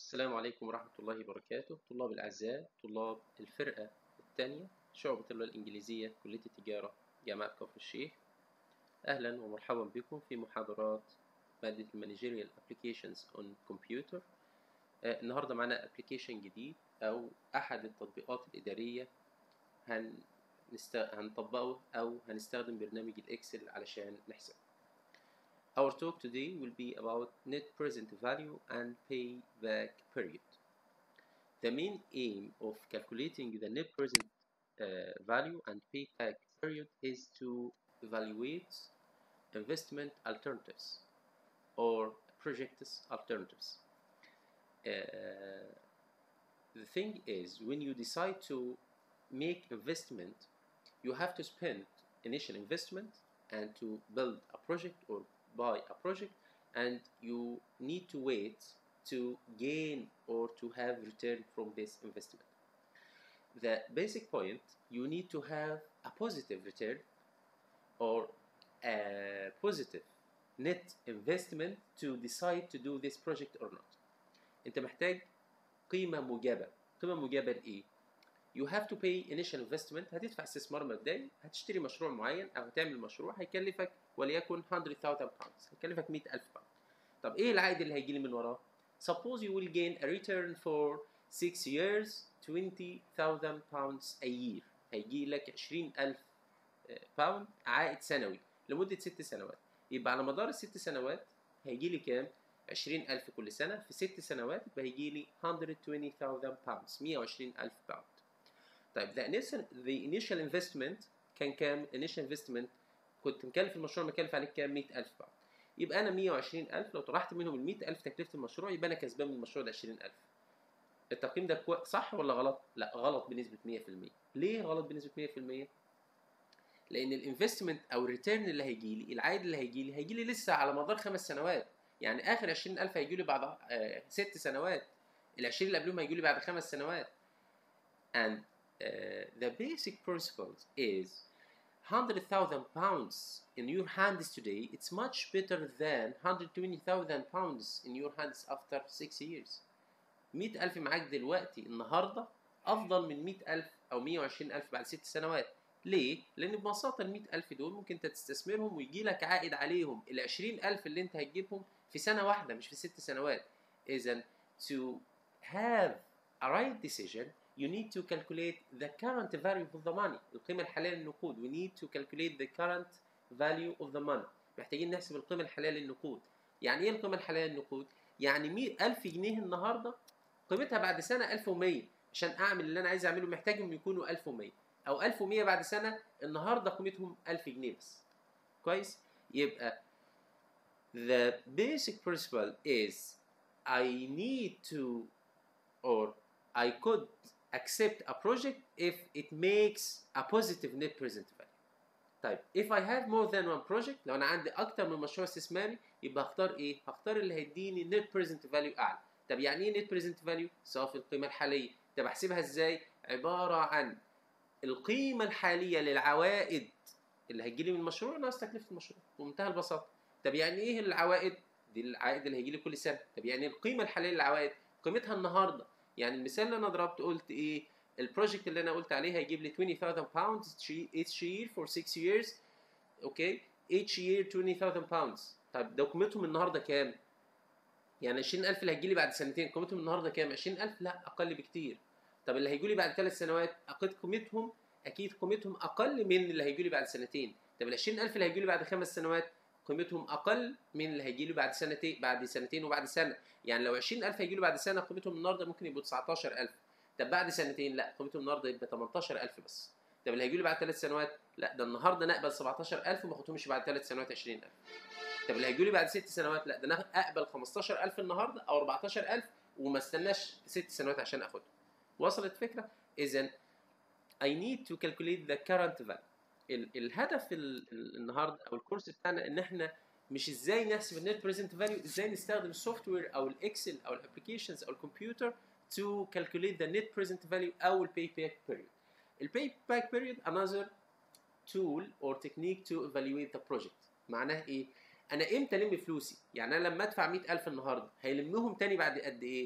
السلام عليكم ورحمة الله وبركاته طلاب الأعزاء طلاب الفرقة الثانية شعبة اللغة الإنجليزية كلية التجارة جامعة كفر الشيخ أهلا ومرحبا بكم في محاضرات مادة Managerial Applications on Computer آه النهاردة معنا application جديد أو أحد التطبيقات الإدارية هنست... هنطبقه أو هنستخدم برنامج الإكسل علشان نحسب Our talk today will be about net present value and payback period. The main aim of calculating the net present uh, value and payback period is to evaluate investment alternatives or projects alternatives. Uh, the thing is, when you decide to make investment, you have to spend initial investment and to build a project or buy a project and you need to wait to gain or to have return from this investment. The basic point you need to have a positive return or a positive net investment to decide to do this project or not. انت محتاج قيمة موجبة قيمة موجبة لإيه؟ You have to pay initial investment هتدفع استثمار مبدئي هتشتري مشروع معين أو هتعمل مشروع هيكلفك وليكن 100,000 pounds هيكلفك 100,000 باوند طب ايه العائد اللي هيجي لي من وراه suppose you will gain a return for 6 years 20,000 pounds a year هيجي لك 20,000 باوند عائد سنوي لمدة 6 سنوات يبقى على مدار الست سنوات هيجي لي كام 20,000 كل سنة في 6 سنوات يبقى هيجي لي 120,000 pounds 120,000 باوند طيب the initial, the initial investment كان كام initial investment كنت مكلف المشروع مكلف عليك كام 100000 باوند يبقى انا 120000 لو طرحت منهم ال 100000 تكلفه المشروع يبقى انا كسبان من المشروع ده 20000 التقييم ده كو... صح ولا غلط لا غلط بنسبه 100% ليه غلط بنسبه 100% لان الانفستمنت او الريتيرن اللي هيجي لي العائد اللي هيجي لي هيجي لي لسه على مدار خمس سنوات يعني اخر 20000 هيجي لي بعد آه ست سنوات ال 20 اللي قبلهم هيجي لي بعد خمس سنوات and uh, the basic principles is 100,000 pounds in your hands today, it's much better than 120,000 pounds in your hands after 6 years. 100,000 معاك دلوقتي النهارده أفضل من 100,000 أو 120,000 بعد 6 سنوات. ليه؟ لأن ببساطة ال 100,000 دول ممكن أنت تستثمرهم ويجي لك عائد عليهم ال 20,000 اللي أنت هتجيبهم في سنة واحدة مش في 6 سنوات. إذا to have a right decision you need to calculate the current value of the money القيمة الحالية للنقود we need to calculate the current value of the money محتاجين نحسب القيمة الحالية للنقود يعني ايه القيمة الحالية للنقود يعني 100000 جنيه النهاردة قيمتها بعد سنة 1100 عشان اعمل اللي انا عايز اعمله محتاجهم يكونوا 1100 او 1100 بعد سنة النهاردة قيمتهم 1000 جنيه بس كويس يبقى the basic principle is I need to or I could accept a project if it makes a positive net present value. طيب if I have more than one project لو انا عندي اكتر من مشروع استثماري يبقى هختار ايه؟ هختار اللي هيديني net present value اعلى. طب يعني ايه net present value؟ صافي القيمة الحالية. طب احسبها ازاي؟ عبارة عن القيمة الحالية للعوائد اللي هتجيلي من المشروع ناقص تكلفة المشروع بمنتهى البساطة. طب يعني ايه العوائد؟ دي العائد اللي هيجيلي كل سنة. طب يعني القيمة الحالية للعوائد قيمتها النهارده يعني المثال اللي انا ضربت قلت ايه البروجكت اللي انا قلت عليه هيجيب لي 20000 pounds each year for 6 years اوكي each year 20000 pounds طيب ده قيمتهم النهارده كام يعني 20000 اللي هيجي لي بعد سنتين قيمتهم النهارده كام 20000 لا اقل بكتير طب اللي هيجوا لي بعد ثلاث سنوات اكيد قيمتهم اكيد قيمتهم اقل من اللي هيجوا لي بعد سنتين طب ال 20000 اللي هيجوا لي بعد خمس سنوات قيمتهم اقل من اللي هيجي له بعد سنتين بعد سنتين وبعد سنه يعني لو 20000 هيجي له بعد سنه قيمتهم النهارده ممكن يبقوا 19000 طب بعد سنتين لا قيمتهم النهارده يبقى 18000 بس طب اللي هيجي له بعد ثلاث سنوات لا ده النهارده نقبل 17000 وما اخدهمش بعد ثلاث سنوات 20000 طب اللي هيجي لي بعد ست سنوات لا ده انا اقبل 15000 النهارده او 14000 وما استناش ست سنوات عشان اخدهم وصلت الفكره اذا I need to calculate the current value الهدف النهارده او الكورس بتاعنا ان احنا مش ازاي نحسب النت بريزنت فاليو ازاي نستخدم السوفت وير او الاكسل او الابلكيشنز او الكمبيوتر to calculate the net present value او الباي باك period الباي باك period another tool or technique to evaluate the project معناه ايه انا امتى الم فلوسي يعني انا لما ادفع 100000 النهارده هيلمهم تاني بعد قد ايه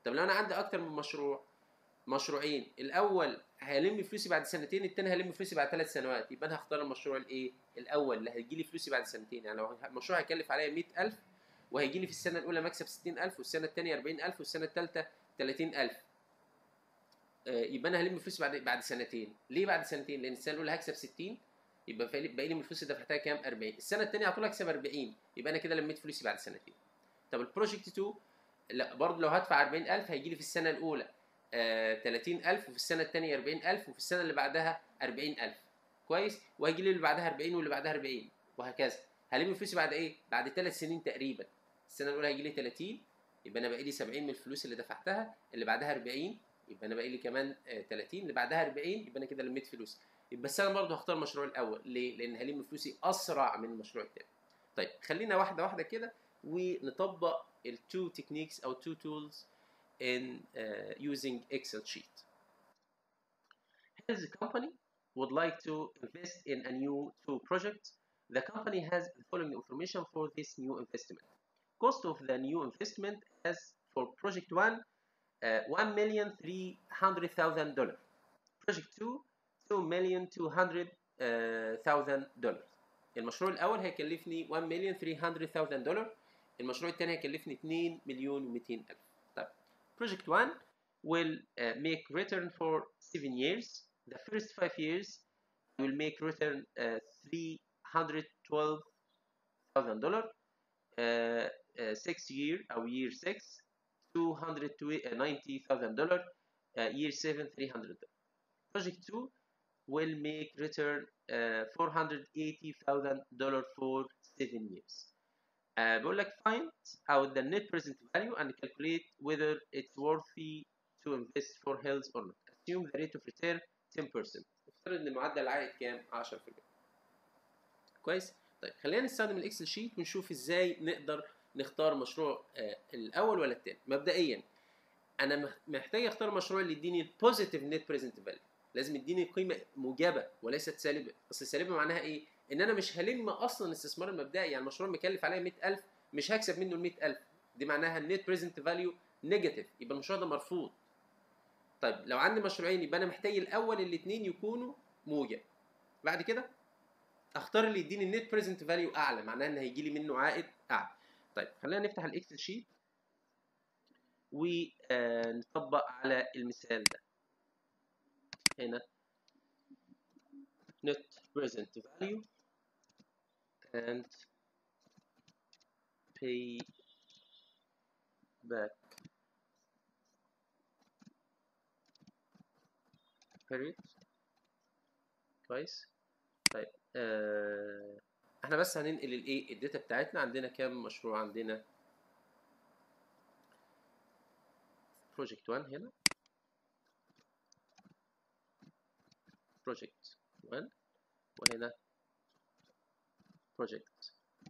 طب لو انا عندي اكتر من مشروع مشروعين الاول هلم فلوسي بعد سنتين التاني هلم فلوسي بعد ثلاث سنوات يبقى انا هختار المشروع الايه الاول اللي هيجي لي فلوسي بعد سنتين يعني لو المشروع هيكلف عليا 100000 وهيجي لي في السنه الاولى مكسب 60000 والسنه الثانيه 40000 والسنه الثالثه 30000 يبقى انا هلم فلوسي بعد بعد سنتين ليه بعد سنتين لان السنه الاولى هكسب 60 يبقى باقي لي من الفلوس اللي دفعتها كام 40 السنه الثانيه على طول هكسب 40 يبقى انا كده لميت فلوسي بعد سنتين طب البروجكت 2 لا برضه لو هدفع 40000 هيجي لي في السنه الاولى آه 30000 وفي السنه الثانيه 40000 وفي السنه اللي بعدها 40000 كويس وهيجي لي اللي بعدها 40 واللي بعدها 40 وهكذا هلم فلوسي بعد ايه بعد ثلاث سنين تقريبا السنه الاولى هيجي لي 30 يبقى انا باقي لي 70 من الفلوس اللي دفعتها اللي بعدها 40 يبقى انا باقي لي كمان 30 اللي بعدها 40 يبقى انا كده لميت فلوس يبقى بس انا برضه هختار المشروع الاول ليه؟ لان هلم فلوسي اسرع من المشروع الثاني. طيب خلينا واحده واحده كده ونطبق التو تكنيكس او تو تولز in uh, using Excel sheet. Here's a company would like to invest in a new two project. The company has the following information for this new investment. Cost of the new investment as for project one uh, one million three hundred thousand dollars. Project two two million two hundred thousand dollars. المشروع الأول هيكلفني 1 مليون 300 دولار المشروع الثاني هيكلفني 2 مليون و200 ألف طيب Project 1 will uh, make return for 7 years the first 5 years will make return uh, 312,000 دولار uh, uh, 6 year أو year 6 290,000 دولار uh, year 7 300 دولار Project 2 will make return uh, 480,000 dollar for 7 years. Uh, بقول لك find out the net present value and calculate whether it's worthy to invest for health or not. Assume the rate of return 10%. افترض ان معدل العائد كام؟ 10%. كويس؟ طيب خلينا نستخدم الاكسل شيت ونشوف ازاي نقدر نختار مشروع آه الاول ولا الثاني. مبدئيا انا محتاج اختار مشروع اللي يديني البوزيتيف نت بريزنت فاليو. لازم يديني قيمه موجبه وليست سالبه اصل سالبه معناها ايه ان انا مش هلم اصلا الاستثمار المبدئي يعني المشروع مكلف عليا 100000 مش هكسب منه ال 100000 دي معناها النت بريزنت فاليو نيجاتيف يبقى المشروع ده مرفوض طيب لو عندي مشروعين يبقى انا محتاج الاول الاثنين يكونوا موجب بعد كده اختار اللي يديني النت بريزنت فاليو اعلى معناها ان هيجي لي منه عائد اعلى طيب خلينا نفتح الاكسل شيت ونطبق على المثال ده هنا net present value and pay back period كويس طيب آه احنا بس هننقل الايه الداتا بتاعتنا عندنا كام مشروع عندنا project 1 هنا project 1 وهنا project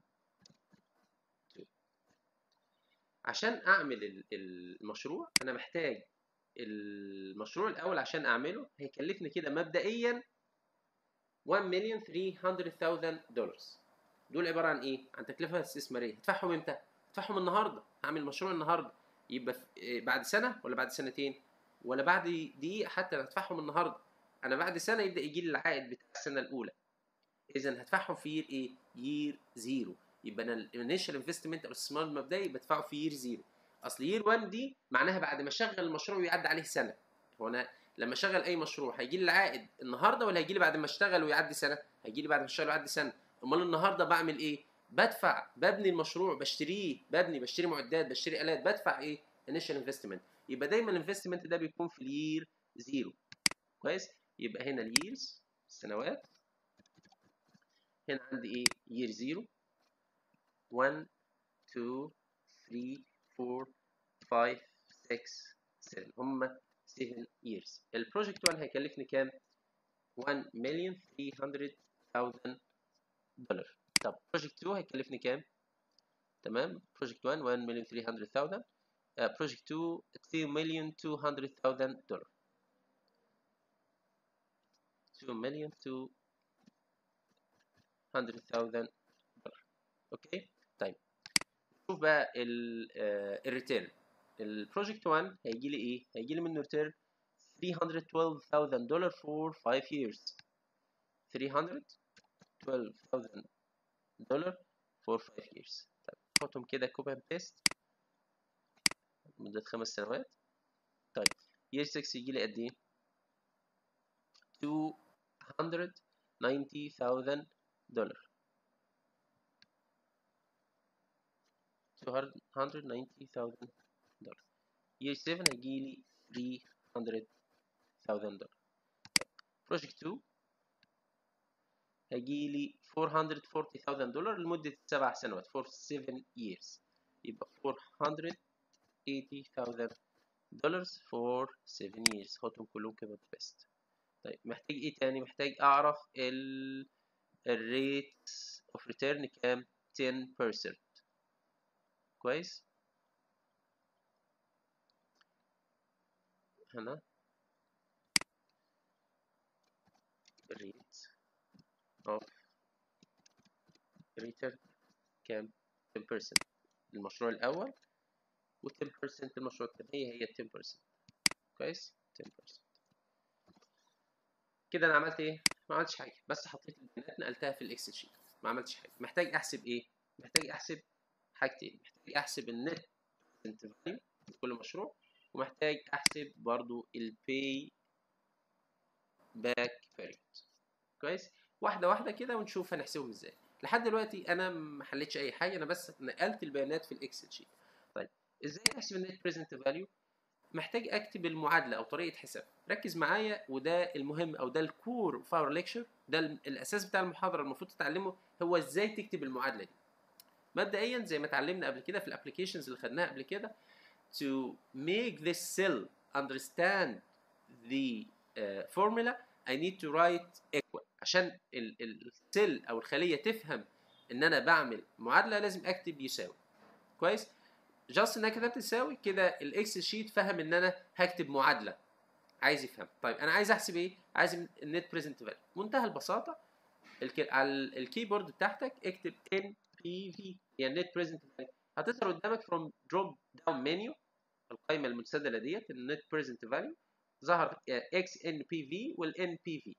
2 عشان اعمل المشروع انا محتاج المشروع الاول عشان اعمله هيكلفني كده مبدئيا 1 مليون 300,000 دولار دول عباره عن ايه عن تكلفه استثماريه هدفعهم امتى هدفعهم النهارده هعمل مشروع النهارده يبقى بعد سنه ولا بعد سنتين ولا بعد دقيقه حتى هدفعهم النهارده انا بعد سنه يبدا يجي لي العائد بتاع السنه الاولى اذا هدفعهم في يير ايه يير زيرو يبقى انا الانيشال انفستمنت او الاستثمار المبدئي بدفعه في يير زيرو اصل يير 1 دي معناها بعد ما اشغل المشروع ويعدي عليه سنه هو انا لما اشغل اي مشروع هيجي لي العائد النهارده ولا هيجي لي بعد ما اشتغل ويعدي سنه هيجي لي بعد ما اشتغل ويعدي سنه امال النهارده بعمل ايه بدفع ببني المشروع بشتريه ببني بشتري معدات بشتري الات بدفع ايه انيشال انفستمنت يبقى دايما الانفستمنت ده بيكون في اليير زيرو كويس يبقى هنا الييرز السنوات هنا عندي ايه year 0 1 2 3 4 5 6 7 هم 7 years البروجكت 1 هيكلفني كام 1 مليون 300,000 دولار طب بروجكت 2 هيكلفني كام تمام بروجكت 1 1 مليون 300,000 بروجكت 2 2 مليون 200,000 دولار 2 مليون 2 100,000 دولار اوكي طيب نشوف بقى الريتيرن البروجكت 1 هيجي لي ايه هيجي لي منه ريتيرن 312000 دولار for 5 years 312000 دولار for 5 years طيب نحطهم كده كوبي اند بيست مدة خمس سنوات طيب year 6 يجي لي قد ايه 290000 دولار 290000 دولار year 7 هيجي لي 300000 دولار بروجكت 2 هيجي لي 440000 دولار لمدة سبع سنوات for 7 years يبقى 480000 دولار for 7 years حطهم كلهم كده بيست طيب محتاج ايه تاني محتاج اعرف ال الريت اوف ريتيرن كام 10% كويس هنا rate of return كام 10% المشروع الأول و 10% المشروع الثاني هي هي 10% كويس 10% كده أنا عملت إيه؟ ما عملتش حاجة بس حطيت البيانات نقلتها في الإكسل شيت ما عملتش حاجة محتاج أحسب إيه؟ محتاج أحسب حاجتين محتاج أحسب النت فاليو لكل مشروع ومحتاج أحسب برضو الباي باك بيريود كويس واحده واحده كده ونشوف هنحسبهم ازاي لحد دلوقتي انا ما حليتش اي حاجه انا بس نقلت البيانات في الاكسل شيت طيب ازاي احسب النت بريزنت فاليو محتاج اكتب المعادله او طريقه حساب ركز معايا وده المهم او ده الكور اوف اور ليكشر ده الاساس بتاع المحاضره المفروض تتعلمه هو ازاي تكتب المعادله دي مبدئيا زي ما اتعلمنا قبل كده في الابلكيشنز اللي خدناها قبل كده to make this cell understand the uh, formula I need to write equal عشان السيل او الخليه تفهم ان انا بعمل معادله لازم اكتب يساوي كويس جاست ان انا كتبت يساوي كده الاكسل شيت فهم ان انا هكتب معادله عايز يفهم طيب انا عايز احسب ايه عايز النت بريزنت فاليو منتهى البساطه على الكيبورد بتاعتك اكتب ان بي في هي النت بريزنت فاليو هتظهر قدامك فروم دروب داون منيو القائمه المتسدله ديت النت بريزنت فاليو ظهر اكس ان بي في والان بي في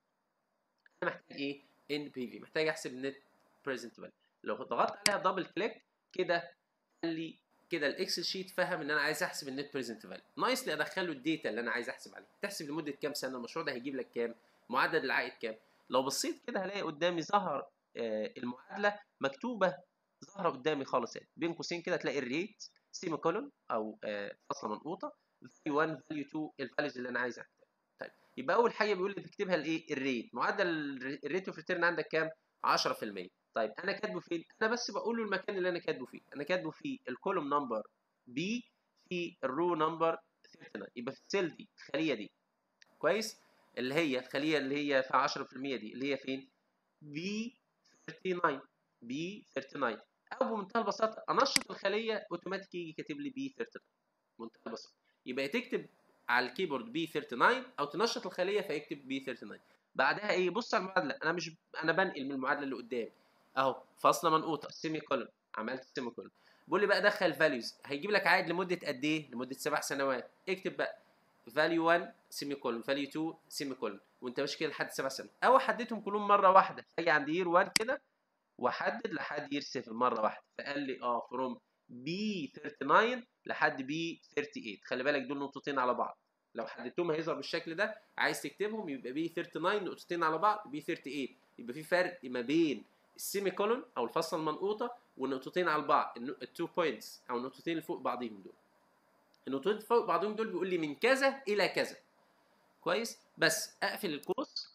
انا محتاج ايه ان بي في محتاج احسب النت بريزنت فاليو لو ضغطت عليها دبل كليك كده قال لي كده الاكسل شيت فهم ان انا عايز احسب النت بريزنت فاليو ناقص لي ادخل له الداتا اللي انا عايز احسب عليها تحسب لمده كام سنه المشروع ده هيجيب لك كام معدل العائد كام لو بصيت كده هلاقي قدامي ظهر آه المعادله مكتوبه ظاهره قدامي خالص يعني بين قوسين كده تلاقي الريت سيمي كولون او آه فاصله منقوطه فاليو 1 فاليو 2 الفاليوز اللي انا عايز اكتبها طيب يبقى اول حاجه بيقول لي تكتبها الايه الريت معدل الريت اوف ريتيرن عندك كام 10% طيب انا كاتبه فين انا بس بقول له المكان اللي انا كاتبه فيه انا كاتبه في الكولوم نمبر بي في الرو نمبر 39 يبقى في السيل دي الخليه دي كويس اللي هي الخليه اللي هي في 10% دي اللي هي فين بي 39 بي 39 او بمنتهى البساطه انشط الخليه اوتوماتيك يجي كاتب لي بي 39 بمنتهى البساطه يبقى تكتب على الكيبورد بي 39 او تنشط الخليه فيكتب بي 39 بعدها ايه بص على المعادله انا مش انا بنقل من المعادله اللي قدامي اهو فاصله منقوطه سيمي كولون عملت سيمي كولون بيقول لي بقى دخل فاليوز هيجيب لك عائد لمده قد ايه لمده سبع سنوات اكتب بقى فاليو 1 سيمي كولون فاليو 2 سيمي كولون وانت ماشي كده لحد سبع سنوات او احددهم كلهم مره واحده اجي عند يير 1 كده واحدد لحد يير 7 مره واحده فقال لي اه فروم بي 39 لحد بي 38 خلي بالك دول نقطتين على بعض لو حددتهم هيظهر بالشكل ده عايز تكتبهم يبقى بي 39 نقطتين على بعض بي 38 يبقى في فرق ما بين السيمي كولون او الفاصله المنقوطه والنقطتين على بعض التو بوينتس او النقطتين اللي فوق بعضهم دول النقطتين اللي فوق بعضهم دول بيقول لي من كذا الى كذا كويس بس اقفل القوس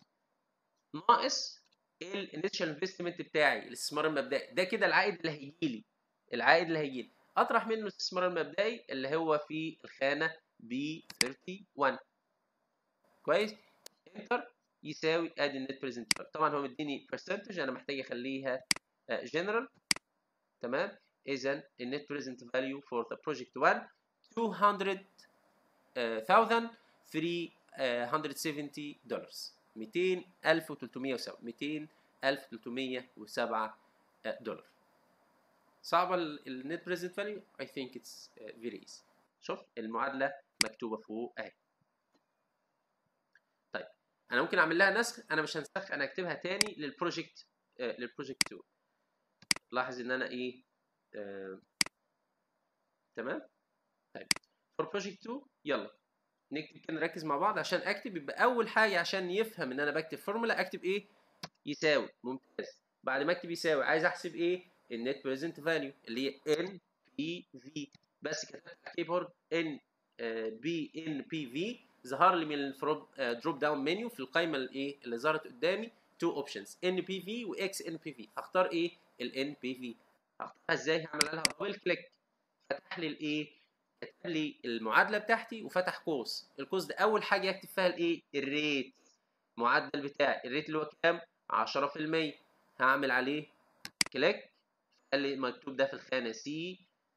ناقص الانيشال انفستمنت بتاعي الاستثمار المبدئي ده كده العائد اللي هيجي لي العائد اللي هيجي لي اطرح منه الاستثمار المبدئي اللي هو في الخانه ب 31 كويس انتر يساوي ادي النت بريزنت طبعا هو مديني برسنتج انا محتاج اخليها جنرال تمام اذا النت بريزنت فاليو فور ذا بروجكت 1 200,000 370 دولار 200,307 200,307 دولار صعبة النت بريزنت فاليو I think it's uh, very easy شوف المعادله مكتوبه فوق اهي طيب انا ممكن اعمل لها نسخ انا مش هنسخ انا اكتبها تاني للبروجكت آه للبروجكت 2 لاحظ ان انا ايه آه تمام طيب فور بروجكت 2 يلا نكتب كده نركز مع بعض عشان اكتب يبقى اول حاجه عشان يفهم ان انا بكتب فورمولا اكتب ايه يساوي ممتاز بعد ما اكتب يساوي عايز احسب ايه النت بريزنت فاليو اللي هي ان بي في بس كتبت على الكيبورد ان بي ان بي في ظهر لي من الدروب داون منيو في القائمه الايه اللي ظهرت قدامي تو اوبشنز ان بي في واكس ان بي في هختار ايه الان بي في هختارها ازاي هعمل لها دبل كليك فتح لي الايه كتب لي المعادله بتاعتي وفتح قوس القوس ده اول حاجه يكتب فيها الايه الريت المعدل بتاعي الريت اللي هو كام 10% هعمل عليه كليك قال لي مكتوب ده في الخانه سي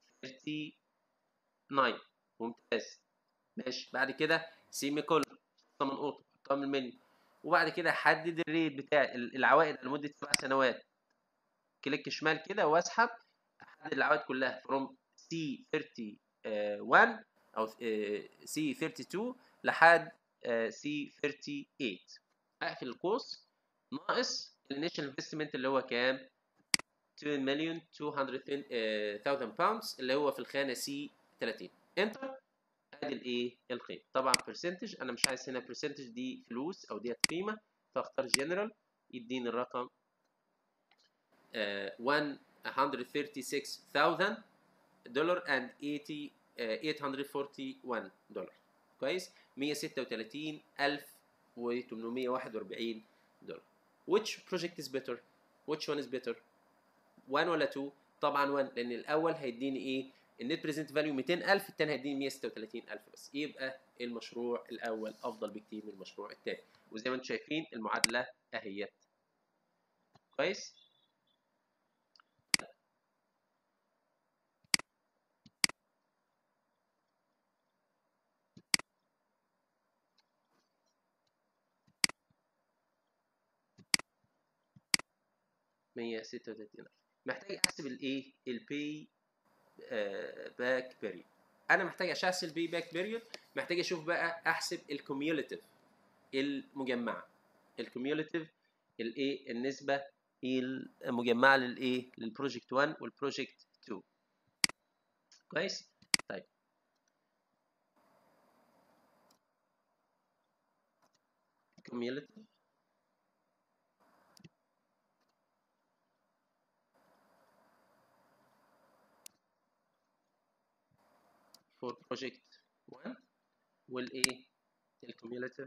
39 ممتاز ماشي بعد كده سيمي كولن من نقطه حطها من المنيو وبعد كده احدد الريت بتاع العوائد لمده سبع سنوات كليك شمال كده واسحب احدد العوائد كلها فروم سي 31 او سي 32 لحد سي 38 اقفل القوس ناقص الانيشال انفستمنت اللي هو كام 2 مليون 200,000 باوندز اللي هو في الخانه سي 30 انتر ادي الايه القيمه طبعا برسنتج انا مش عايز هنا برسنتج دي فلوس او ديت قيمه فاختار جنرال يديني الرقم uh, 136,000 دولار and 80 uh, 841 دولار كويس 136,841 دولار which project is better which one is better 1 ولا 2 طبعا 1 لان الاول هيديني ايه النت بريزنت فاليو 200000 الثاني هيديني 136000 بس يبقى المشروع الاول افضل بكتير من المشروع الثاني وزي ما انتم شايفين المعادله اهيت كويس مية ستة وتلاتين محتاج احسب الايه البي باك بيريود انا محتاج عشان احسب البي باك بيريود محتاج اشوف بقى احسب الكوميوليتيف المجمعه الكوميوليتيف الايه النسبه المجمعه للايه للبروجكت 1 والبروجكت 2 كويس طيب cumulative for project 1 والايه الكوميوليتيف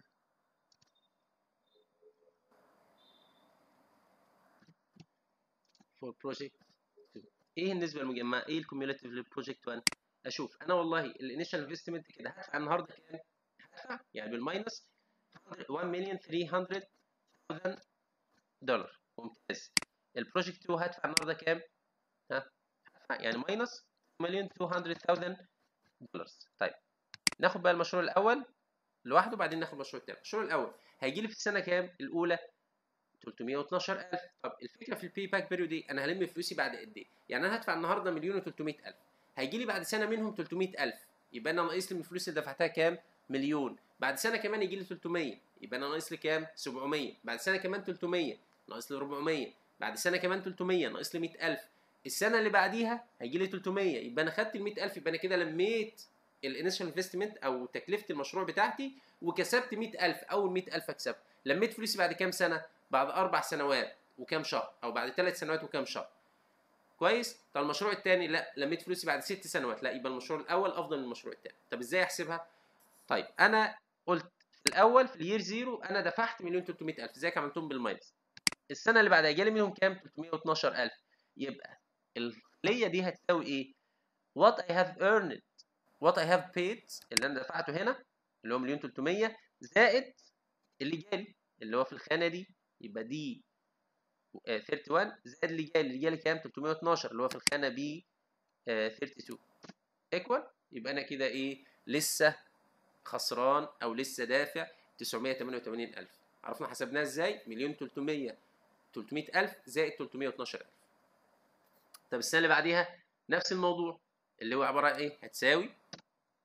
for project 2 ايه النسبه المجمعه ايه الكوميوليتيف للبروجكت 1 اشوف انا والله الانيشال انفستمنت كده هدفع النهارده كام هدفع يعني بالماينس 1 مليون 300 دولار ممتاز البروجكت 2 هدفع النهارده كام ها هدفع يعني ماينس مليون 200 دولار طيب ناخد بقى المشروع الاول لوحده وبعدين ناخد المشروع الثاني المشروع الاول هيجي لي في السنه كام الاولى 312000 طب الفكره في البي باك بيريود دي انا هلم فلوسي بعد قد ايه يعني انا هدفع النهارده مليون و300000 هيجي لي بعد سنه منهم 300000 يبقى انا ناقص لي من الفلوس اللي دفعتها كام مليون بعد سنه كمان يجي لي 300 يبقى انا ناقص لي كام 700 بعد سنه كمان 300 ناقص لي 400 بعد سنه كمان 300 ناقص لي 100000 السنه اللي بعديها هيجي لي 300 يبقى انا خدت ال 100000 يبقى انا كده لميت الانيشال انفستمنت او تكلفه المشروع بتاعتي وكسبت 100000 اول 100000 اكسبها لميت فلوسي بعد كام سنه بعد اربع سنوات وكام شهر او بعد ثلاث سنوات وكام شهر كويس طب المشروع الثاني لا لميت فلوسي بعد ست سنوات لا يبقى المشروع الاول افضل من المشروع الثاني طب ازاي احسبها طيب انا قلت في الاول في الير زيرو انا دفعت مليون 300000 ازيك عملتهم بالماينس السنه اللي بعدها جالي منهم كام 312000 يبقى الخليه دي هتساوي ايه what I have earned what I have paid اللي انا دفعته هنا اللي هو مليون 300 زائد اللي جالي اللي هو في الخانه دي يبقى دي 31 زائد اللي جالي اللي جالي كام 312 اللي هو في الخانه بي 32 ايكوال يبقى انا كده ايه لسه خسران او لسه دافع 988000 عرفنا حسبناها ازاي مليون 300 300000 زائد 312000 طب السنه اللي بعديها نفس الموضوع اللي هو عباره عن ايه هتساوي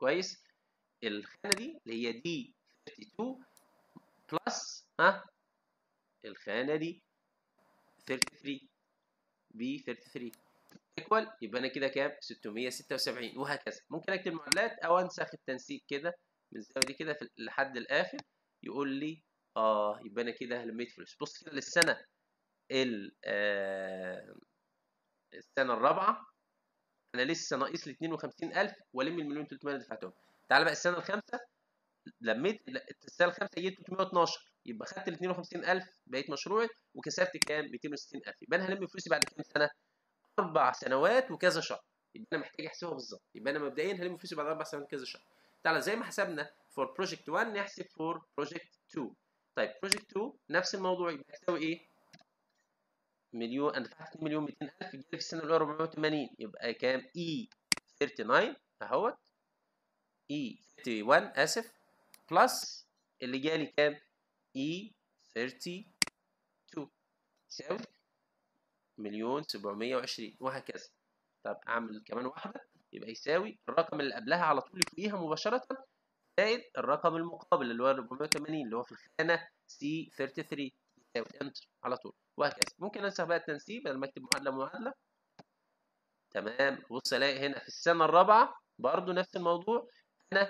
كويس الخانه دي اللي هي دي 32 بلس ها الخانه دي 33 ب 33 ايكوال يبقى انا كده كام 676 وهكذا ممكن اكتب معادلات او انسخ التنسيق كده من الزاويه دي كده لحد الاخر يقول لي اه يبقى انا كده لميت فلوس بص كده للسنه ال آه السنه الرابعه انا لسه ناقص لي 52000 والم المليون 300 اللي دفعتهم تعالى بقى السنه الخامسه لميت السنه الخامسه جبت 312 يبقى خدت ال 52000 بقيت مشروعي وكسبت كام 260000 يبقى انا هلم فلوسي بعد كام سنه اربع سنوات وكذا شهر يبقى انا محتاج احسبها بالظبط يبقى انا مبدئيا هلم فلوسي بعد اربع سنوات وكذا شهر تعالى زي ما حسبنا فور بروجكت 1 نحسب فور بروجكت 2 طيب بروجكت 2 نفس الموضوع يبقى يساوي ايه مليون انا دفعت 2 مليون 200000 جالي في السنه الاولى 480 يبقى كام اي 39 اهوت اي 31 اسف بلس اللي جالي كام اي 32 يساوي مليون 720 وهكذا طب اعمل كمان واحده يبقى يساوي الرقم اللي قبلها على طول فوقيها مباشره زائد الرقم المقابل اللي هو 480 اللي هو في الخانه سي 33 يساوي انتر على طول وهكذا ممكن انسخ بقى التنسيق بدل ما اكتب معادله معادله تمام بص الاقي هنا في السنه الرابعه برضو نفس الموضوع انا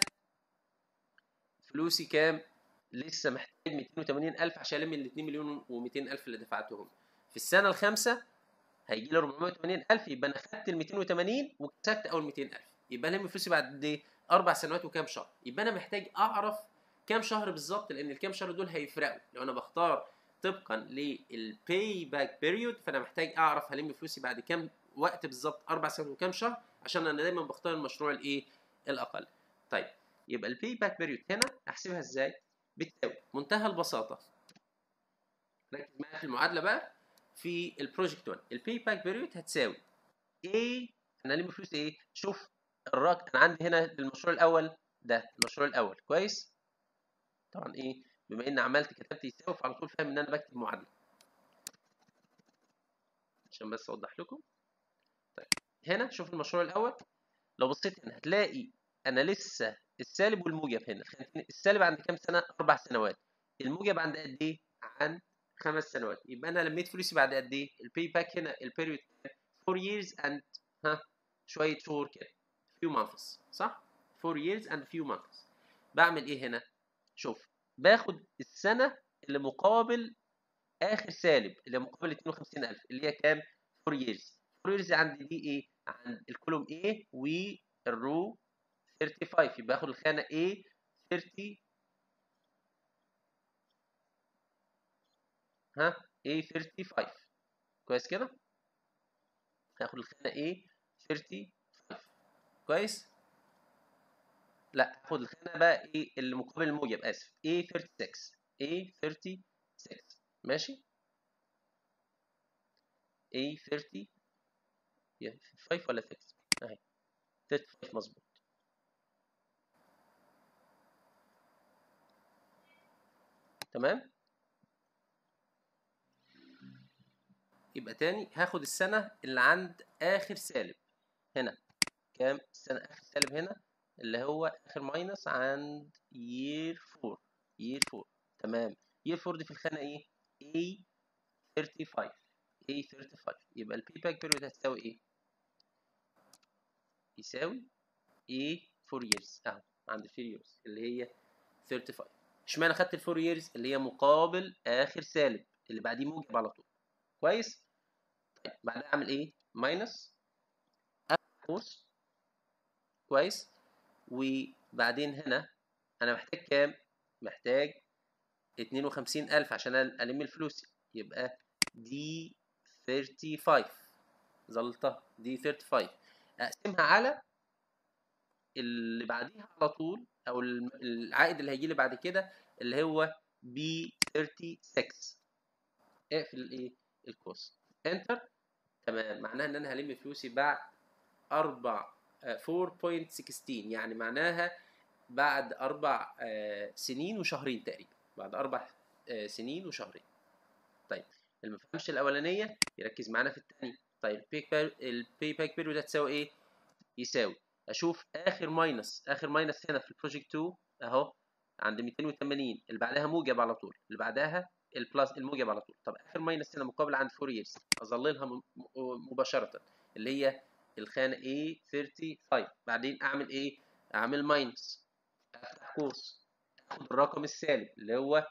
فلوسي كام لسه محتاج 280000 عشان الم ال 2 مليون و200000 اللي دفعتهم في السنه الخامسه هيجي لي 480000 يبقى انا خدت ال 280 وكسبت اول 200000 يبقى الم فلوسي بعد قد ايه اربع سنوات وكام شهر يبقى انا محتاج اعرف كام شهر بالظبط لان الكام شهر دول هيفرقوا لو انا بختار طبقا للباي باك بيريود فانا محتاج اعرف هلم فلوسي بعد كام وقت بالظبط اربع سنوات وكام شهر عشان انا دايما بختار المشروع الايه الاقل طيب يبقى الباي باك بيريود هنا احسبها ازاي بتساوي منتهى البساطه ركز معايا في المعادله بقى في البروجكت 1 الباي باك بيريود هتساوي ايه انا هلم فلوس ايه شوف الرقم انا عندي هنا المشروع الاول ده المشروع الاول كويس طبعا ايه بما ان عملت كتبت يساوي فعلى طول فاهم ان انا بكتب معادله عشان بس اوضح لكم طيب هنا شوف المشروع الاول لو بصيت هنا هتلاقي انا لسه السالب والموجب هنا السالب عند كام سنه اربع سنوات الموجب عند قد ايه عند خمس سنوات يبقى انا لميت فلوسي بعد قد ايه الباي باك هنا البيريود 4 years and ها شويه شهور كده few months صح 4 years and few months بعمل ايه هنا شوف باخد السنه اللي مقابل اخر سالب اللي مقابل 52000 اللي هي كام 4 years 4 years عند دي ايه عند الكولوم A والرو 35 يبقى باخد الخانه A 30 ها A 35 كويس كده هاخد الخانه A 35 كويس لا هاخد الخانه بقى ايه اللي مقابل الموجب اسف A36 A36 ماشي A30 5 ولا 6 اهي 35 مظبوط تمام يبقى تاني هاخد السنة اللي عند آخر سالب هنا كام السنة آخر سالب هنا اللي هو آخر ماينس عند year 4 year 4 تمام year 4 دي في الخانة إيه؟ A35 A35 يبقى البي باك بيريود هتساوي إيه؟ يساوي A 4 years أهو عند 4 years اللي هي 35 اشمعنى خدت ال 4 years اللي هي مقابل آخر سالب اللي بعديه موجب على طول كويس؟ طيب بعدها أعمل إيه؟ ماينس قوس كويس؟ وبعدين هنا أنا محتاج كام؟ محتاج 52000 عشان ألم الفلوس يبقى دي 35 ظلتها دي 35 أقسمها على اللي بعديها على طول أو العائد اللي هيجي لي بعد كده اللي هو بي 36 اقفل الايه؟ القوس انتر تمام معناها ان انا هلم فلوسي بعد 4 4.16 يعني معناها بعد اربع سنين وشهرين تقريبا بعد اربع سنين وشهرين طيب اللي ما فهمش الاولانيه يركز معانا في الثانيه طيب الباي باك بيريود هتساوي ايه يساوي اشوف اخر ماينس اخر ماينس هنا في البروجكت 2 اهو عند 280 اللي بعدها موجب على طول اللي بعدها البلس الموجب على طول طب اخر ماينس هنا مقابل عند 4 years اظللها مباشره اللي هي الخانه A 35 بعدين اعمل ايه اعمل ماينس افتح قوس اخد الرقم السالب اللي هو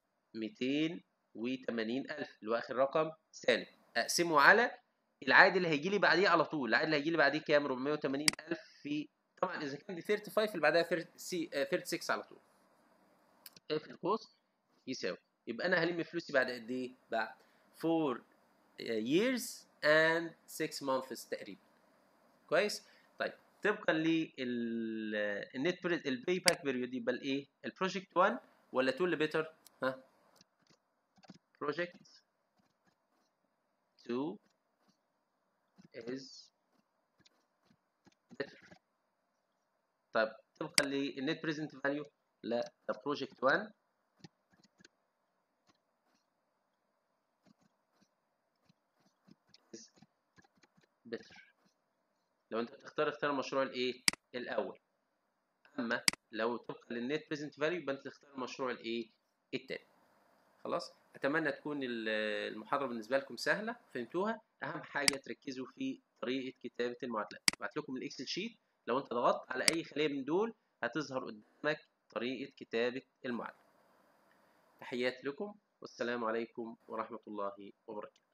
280000 اللي هو اخر رقم سالب اقسمه على العائد اللي هيجي لي بعديه على طول العائد اللي هيجي لي بعديه كام 480000 في طبعا اذا كان دي 35 اللي بعدها 36 على طول اقفل القوس يساوي يبقى انا هلم فلوسي بعد قد ايه بعد 4 years and 6 months تقريبا كويس طيب طبقا للنت البي باك بيريود يبقى الايه البروجكت 1 ولا 2 اللي بيتر ها project 2 is better طيب طبقا للنت بريزنت فاليو لا ده project 1 is better لو انت بتختار اختار المشروع الايه الاول اما لو طبقا للنت بريزنت فاليو يبقى انت تختار المشروع الايه التاني خلاص اتمنى تكون المحاضره بالنسبه لكم سهله فهمتوها اهم حاجه تركزوا في طريقه كتابه المعادلات بعت لكم الاكسل شيت لو انت ضغطت على اي خليه من دول هتظهر قدامك طريقه كتابه المعادله تحياتي لكم والسلام عليكم ورحمه الله وبركاته